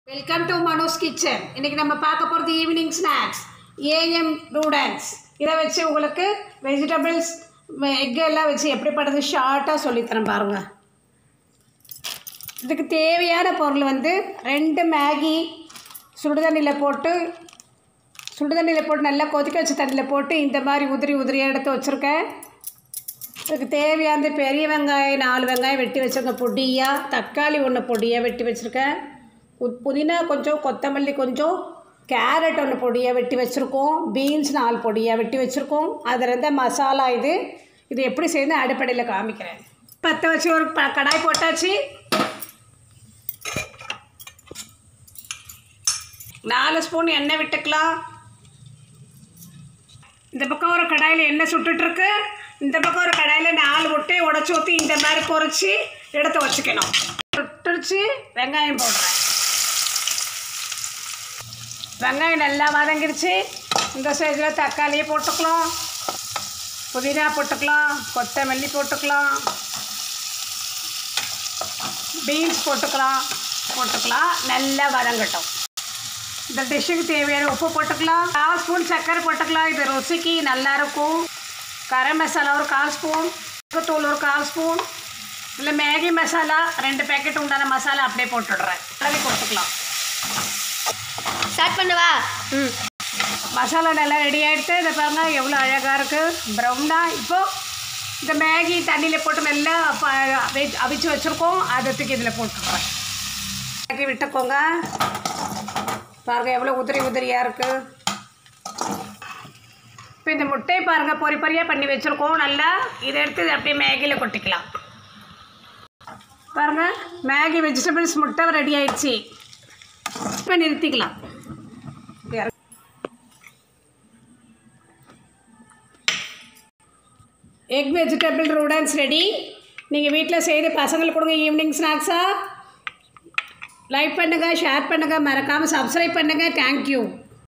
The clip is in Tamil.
வெல்கம் டு மனோஸ் கிச்சன் இன்னைக்கு நம்ம பார்க்க போகிறது ஈவினிங் ஸ்நாக்ஸ் ஏஎம் நூடல்ஸ் இதை வச்சு உங்களுக்கு வெஜிடபிள்ஸ் எக் எல்லாம் வச்சு எப்படி பண்ணுறது ஷார்ட்டாக சொல்லித்தரேன் பாருங்கள் இதுக்கு தேவையான பொருள் வந்து ரெண்டு மேகி சுடுதண்ணியில் போட்டு சுடுதண்ணியில் போட்டு நல்லா கொதிக்க வச்ச தண்ணியில் போட்டு இந்த மாதிரி உதிரி உதிரியாக எடுத்து வச்சுருக்கேன் இதுக்கு தேவையான பெரிய வெங்காயம் நாலு வெங்காயம் வெட்டி வச்சுருக்கேன் பொடியாக தக்காளி ஒன்று பொடியாக வெட்டி வச்சுருக்கேன் உத் புதினா கொஞ்சம் கொத்தமல்லி கொஞ்சம் கேரட் ஒன்று பொடியாக வெட்டி வச்சுருக்கோம் பீன்ஸ் நாலு பொடியாக வெட்டி வச்சுருக்கோம் அதில் இருந்த மசாலா இது இது எப்படி செய்து அடிப்படையில் காமிக்கிறேன் பற்ற வச்சு ஒரு ப கடாய் போட்டாச்சு நாலு ஸ்பூன் எண்ணெய் விட்டுக்கலாம் இந்த பக்கம் ஒரு கடாயில் எண்ணெய் சுட்டுட்ருக்கு இந்த பக்கம் ஒரு கடாயில் நாலு முட்டையை உடச்சி ஊற்றி இந்த மாதிரி பொரிச்சு எடுத்து வச்சுக்கணும் சுட்டுருச்சு வெங்காயம் போடுறேன் வெங்காயம் நல்லா வதங்கிருச்சு இந்த சைஸில் தக்காளியை போட்டுக்கலாம் புதினா போட்டுக்கலாம் கொத்தமல்லி போட்டுக்கலாம் பீன்ஸ் போட்டுக்கலாம் போட்டுக்கலாம் நல்லா வதங்கட்டும் இந்த டிஷ்ஷுக்கு தேவையான உப்பு போட்டுக்கலாம் கால் ஸ்பூன் சர்க்கரை போட்டுக்கலாம் இது ருசிக்கு நல்லா இருக்கும் கரம் மசாலா ஒரு கால் ஸ்பூன் தூள் ஒரு கால் ஸ்பூன் இல்லை மேகி மசாலா ரெண்டு பேக்கெட் உண்டான மசாலா அப்படியே போட்டுடுறேன் கலவி கொடுத்துக்கலாம் ஸ்டார்ட் பண்ணவா ம் மசாலா நல்லா ரெடி ஆகிடுத்து இதை பாருங்க எவ்வளோ அழகாக இருக்குது ப்ரௌனாக இப்போது இந்த மேகி தண்ணியில் போட்டு நல்லா ப- அவி- அவிச்சு வச்சுருக்கோம் அதை தூக்கி இதில் போட்டுடுறேன் மேகி விட்டுக்கோங்க பாருங்கள் எவ்வளோ உதிரி உதிரியாக இருக்குது இப்போ இந்த முட்டையை பாருங்கள் பொறி பொரியாக பண்ணி வச்சுருக்கோம் நல்லா இதை எடுத்து இதை அப்படியே மேகியில் கொட்டிக்கலாம் பாருங்கள் மேகி வெஜிடபிள்ஸ் முட்டை ரெடி ஆயிடுச்சு இப்போ நிறுத்திக்கலாம் எக் வெஜிடபிள் நூடல்ஸ் ரெடி நீங்கள் வீட்டில் செய்து பசங்களுக்கு கொடுங்க ஈவினிங் ஸ்நாக்ஸாக லைக் பண்ணுங்கள் ஷேர் பண்ணுங்கள் மறக்காமல் சப்ஸ்கிரைப் பண்ணுங்கள் தேங்க்யூ